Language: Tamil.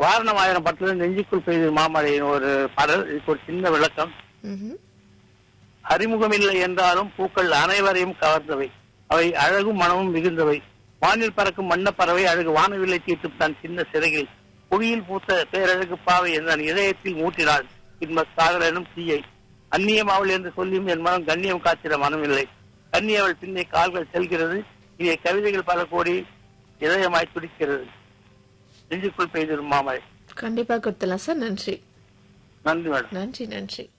வாரணம் ஆயிரம் படத்துல நெஞ்சுக்குள் பெய்து மாமழையின் ஒரு பாடல் இதுக்கு ஒரு சின்ன விளக்கம் ம்ஹும். அறிமுகமில்லை என்றாலும் பூக்கள் அனைவரையும் கவர்ந்தவை அவை அழகும் மனமும் மிகுந்தவை வானில் பறக்கும் வண்ணப்பறவை அழகு வானவில்லை தீட்டும் தன் சின்ன சிறகில் புவியில் பூத்த பேரழகு பாவை என் தன் இதயத்தில் மூட்டினாள் இன்ப சாகர் எனும் தீயை அந்நியம் அவள் என்று சொல்லியும் என் மனம் கண்ணியம் காத்திட மனமில்லை கண்ணி அவள் பின்னே கால்கள் செல்கிறது இதை கவிதைகள் பல கோடி இதயமாய் துடிக்கிறது நெஞ்சுக்குள் பெய்திடும் மாமழை கண்டிப்பா கொடுத்துலாம் சார் நன்றி நன்றி மேடம் நன்றி நன்றி